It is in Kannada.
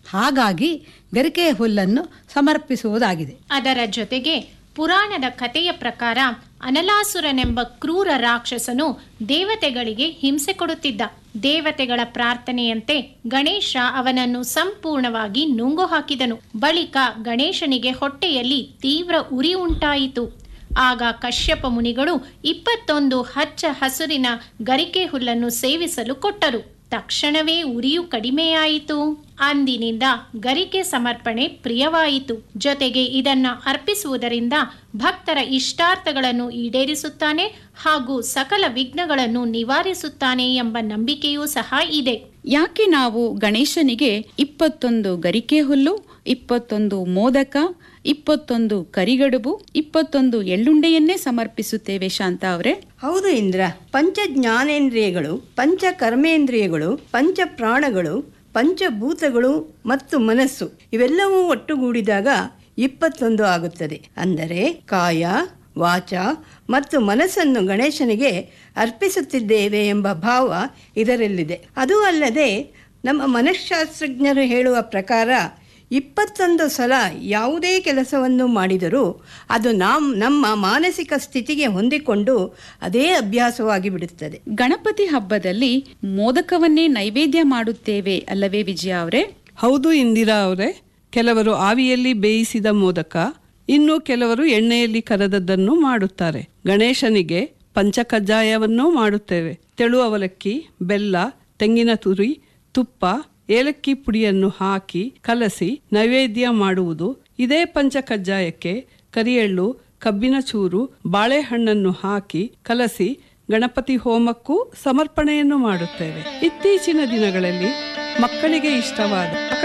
ಹಾಗಾಗಿ ಗರಿಕೆ ಹುಲ್ಲನ್ನು ಸಮರ್ಪಿಸುವುದಾಗಿದೆ ಅದರ ಜೊತೆಗೆ ಪುರಾಣದ ಕಥೆಯ ಪ್ರಕಾರ ಅನಲಾಸುರನೆಂಬ ಕ್ರೂರ ರಾಕ್ಷಸನು ದೇವತೆಗಳಿಗೆ ಹಿಂಸೆ ಕೊಡುತ್ತಿದ್ದ ದೇವತೆಗಳ ಪ್ರಾರ್ಥನೆಯಂತೆ ಗಣೇಶ ಅವನನ್ನು ಸಂಪೂರ್ಣವಾಗಿ ನುಂಗು ಹಾಕಿದನು ಬಳಿಕ ಗಣೇಶನಿಗೆ ಹೊಟ್ಟೆಯಲ್ಲಿ ತೀವ್ರ ಉರಿ ಉಂಟಾಯಿತು ಆಗ ಕಶ್ಯಪ ಮುನಿಗಳು ಇಪ್ಪತ್ತೊಂದು ಹಚ್ಚ ಹಸುರಿನ ಗರಿಕೆ ಹುಲ್ಲನ್ನು ಸೇವಿಸಲು ಕೊಟ್ಟರು ತಕ್ಷಣವೇ ಉರಿಯು ಕಡಿಮೆಯಾಯಿತು ಅಂದಿನಿಂದ ಗರಿಕೆ ಸಮರ್ಪಣೆ ಪ್ರಿಯವಾಯಿತು ಜೊತೆಗೆ ಇದನ್ನ ಅರ್ಪಿಸುವುದರಿಂದ ಭಕ್ತರ ಇಷ್ಟಾರ್ಥಗಳನ್ನು ಈಡೇರಿಸುತ್ತಾನೆ ಹಾಗೂ ಸಕಲ ವಿಘ್ನಗಳನ್ನು ನಿವಾರಿಸುತ್ತಾನೆ ಎಂಬ ನಂಬಿಕೆಯೂ ಸಹ ಇದೆ ಯಾಕೆ ನಾವು ಗಣೇಶನಿಗೆ ಇಪ್ಪತ್ತೊಂದು ಗರಿಕೆ ಹುಲ್ಲು ಇಪ್ಪತ್ತೊಂದು ಮೋದಕ ಇಪ್ಪತ್ತೊಂದು ಕರಿಗಡುಬು ಇಪ್ಪತ್ತೊಂದು ಎಳ್ಳುಂಡೆಯನ್ನೇ ಸಮರ್ಪಿಸುತ್ತೇವೆ ಶಾಂತ ಅವರೇ ಹೌದು ಇಂದ್ರ ಪಂಚ ಜ್ಞಾನೇಂದ್ರಿಯಗಳು ಪಂಚ ಕರ್ಮೇಂದ್ರಿಯಗಳು ಪಂಚ ಪ್ರಾಣಗಳು ಪಂಚಭೂತಗಳು ಮತ್ತು ಮನಸ್ಸು ಇವೆಲ್ಲವೂ ಒಟ್ಟುಗೂಡಿದಾಗ ಇಪ್ಪತ್ತೊಂದು ಆಗುತ್ತದೆ ಅಂದರೆ ಕಾಯ ವಾಚ ಮತ್ತು ಮನಸ್ಸನ್ನು ಗಣೇಶನಿಗೆ ಅರ್ಪಿಸುತ್ತಿದ್ದೇವೆ ಎಂಬ ಭಾವ ಇದರಲ್ಲಿದೆ ಅದೂ ಅಲ್ಲದೆ ನಮ್ಮ ಮನಃಶಾಸ್ತ್ರಜ್ಞರು ಹೇಳುವ ಪ್ರಕಾರ ಇಪ್ಪತ್ತೊಂದು ಸಲ ಯಾವುದೇ ಕೆಲಸವನ್ನು ಮಾಡಿದರೂ ಅದು ನಾಮ್ ನಮ್ಮ ಮಾನಸಿಕ ಸ್ಥಿತಿಗೆ ಹೊಂದಿಕೊಂಡು ಅದೇ ಅಭ್ಯಾಸವಾಗಿ ಬಿಡುತ್ತದೆ ಗಣಪತಿ ಹಬ್ಬದಲ್ಲಿ ಮೋದಕವನ್ನೇ ನೈವೇದ್ಯ ಮಾಡುತ್ತೇವೆ ಅಲ್ಲವೇ ವಿಜಯ ಅವರೇ ಹೌದು ಇಂದಿರಾ ಅವರೇ ಕೆಲವರು ಆವಿಯಲ್ಲಿ ಬೇಯಿಸಿದ ಮೋದಕ ಇನ್ನು ಕೆಲವರು ಎಣ್ಣೆಯಲ್ಲಿ ಕರೆದದ್ದನ್ನು ಮಾಡುತ್ತಾರೆ ಗಣೇಶನಿಗೆ ಪಂಚಕಜ್ಜಾಯವನ್ನೂ ಮಾಡುತ್ತೇವೆ ತೆಳು ಅವಲಕ್ಕಿ ಬೆಲ್ಲ ತೆಂಗಿನ ತುರಿ ತುಪ್ಪ ಏಲಕ್ಕಿ ಪುಡಿಯನ್ನು ಹಾಕಿ ಕಲಸಿ ನೈವೇದ್ಯ ಮಾಡುವುದು ಇದೇ ಪಂಚಕಜ್ಜಾಯಕ್ಕೆ ಕರಿಯೆಳ್ಳು ಕಬ್ಬಿನ ಚೂರು ಬಾಳೆಹಣ್ಣನ್ನು ಹಾಕಿ ಕಲಸಿ ಗಣಪತಿ ಹೋಮಕ್ಕೂ ಸಮರ್ಪಣೆಯನ್ನು ಮಾಡುತ್ತೇವೆ ಇತ್ತೀಚಿನ ದಿನಗಳಲ್ಲಿ ಮಕ್ಕಳಿಗೆ ಇಷ್ಟವಾದ